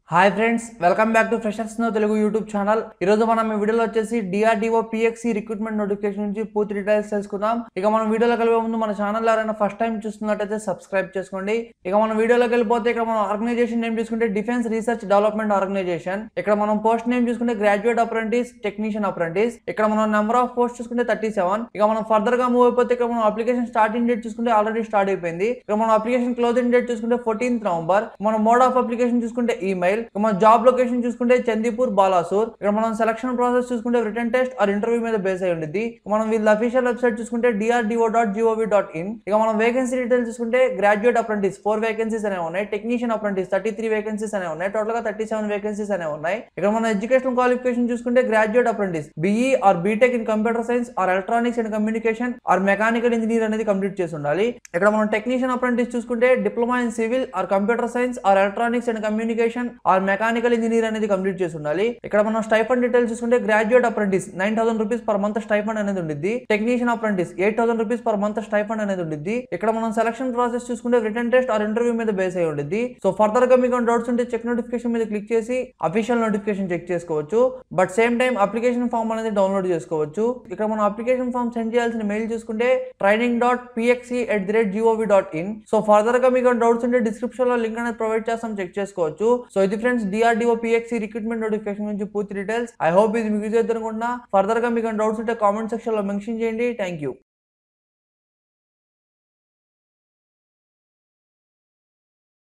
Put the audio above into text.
hi friends welcome back to Freshers Now Telugu YouTube channel ఈ రోజు మనం ఈ వీడియోలో వచ్చేసి డిఆర్డిఓ పిఎక్సి రిక్రూట్మెంట్ నోటిఫికేషన్ నుంచి పూర్తి డీటెయిల్స్ తెలుసుకుందాం ఇక మనం వీడియోలోకి వెళ్ళే ముందు మన ఛానల్ ఎవరైనా ఫస్ట్ టైం చూస్తున్నట్టయితే సబ్స్క్రైబ్ చేసుకోండి ఇక మనం వీడియోలోకి వెళ్ళిపోతే ఇక్కడ మనం ఆర్గనైజేషన్ నేమ్ చూసుకుంటే డిఫెన్స్ రీసెర్చ్ డెవలప్మెంట్ ఆర్గనైజేషన్ ఇక్కడ మనం పోస్ట్ నేమ్ చూసుకుంటే గ్రాడ్యుయేట్ అప్రెంటిస్ టెక్నీషియన్ అప్రెంటిస్ ఇక్కడ మనం నెంబర్ ఆఫ్ పోస్ట్ చూసుకుంటే థర్టీ సెవెన్ ఇక మనం ఫర్దర్ గా మూవ్ అయిపోతే ఇక్కడ మనం అప్లికేషన్ స్టార్టింగ్ డేట్ చూసుకుంటే ఆల్రెడీ స్టార్ట్ అయిపోయింది ఇక్కడ మనం అప్లికేషన్ క్లోజింగ్ డేట్ చూసుకుంటే ఫోర్టీన్త్ నవంబర్ మనం మోడ్ ఆఫ్ అప్లికేషన్ చూసుకుంటే ఈమెయిల్ ఇక మన జాబ్ లొకేషన్ చూసుకుంటే చందీపూర్ బాలాసూర్ ఇక్కడ మనం సెలక్షన్ ప్రాసెస్ చూసుకుంటే రిటర్న్ టెస్ట్ ఆర్ ఇంటర్వ్యూ మీద బేస్ అయి ఉంటుంది ఇక మనం వీళ్ళ అఫీషియల్ వెబ్సైట్ చూసుకుంటే DRDO dot gov dot in ఇక మనం వేకెన్సీ డీటెయిల్స్ చూసుకుంటే గ్రాడ్యుయేట్ అప్రెంటిస్ ఫోర్ వేకెన్సీస్ అనేవి ఉన్నాయి technician apprentice thirty three vacancies అనేవి ఉన్నాయి టోటల్ గా థర్టీ సెవెన్ వేకెన్సీస్ అనేవి ఉన్నాయి ఇక్కడ మన ఎడ్యుకేషన్ క్వాలిఫికేషన్ చూసుకుంటే graduate apprentice B E or B Tech in computer science or electronics and communication or mechanical engineer అనేది కంప్లీట్ చేసి ఉండాలి ఇక్కడ మనం టెక్నీషియన్ అప్రెంటిస్ చూసుకుంటే diploma in civil or computer science or electronics and communication or mechanical engineer అనేది complete చేసి ఉండాలి ఇక్కడ మనం స్టైఫండ్ డీటెయిల్స్ చూసుకుంటే graduate apprentice nine thousand rupees per month stipend అనేది ఉండిద్ది technician apprentice eight thousand rupees per month stipend అనేది ఉండిద్ది ఇక్కడ మనం సెలక్షన్ ప్రాసెస్ చూసుకుంటే రిటర్న్ టెస్ట్ ఆర్ ఇంటర్వ్యూ మీద బేస్ అయి ఉండిద్ది సో ఫర్దర్ గా మీకు డౌట్స్ ఉంటే చెక్ నోటిఫికేషన్ మీద క్లిక్ చేసి అఫీషియల్ నోటిఫికేషన్ చెక్ చేసుకోవచ్చు but same time application form అనేది డౌన్లోడ్ చేసుకోవచ్చు ఇక్కడ మనం అప్లికేషన్ ఫామ్ సెండ్ చేయాల్సిన మెయిల్ చూసుకుంటే training dot P X E at the rate gov dot in so further గా మీకు డౌట్స్ ఉంటే డిస్క్రిప్షన్ లో లింక్ అనేది ప్రొవైడ్ చేస్తాం చెక్ చేసుకోవచ్చు సో ఇది friends DRDO P X E recruitment notification గురించి పూర్తి డీటెయిల్స్ ఐ హోప్ ఇది మీకు యూజ్ అవుతుంది అనుకుంటున్నా ఫర్దర్ గా మీకు డౌట్స్ ఉంటే కామెంట్ సెక్షన్ లో మెన్షన్ చేయండి థ్యాంక్ యూ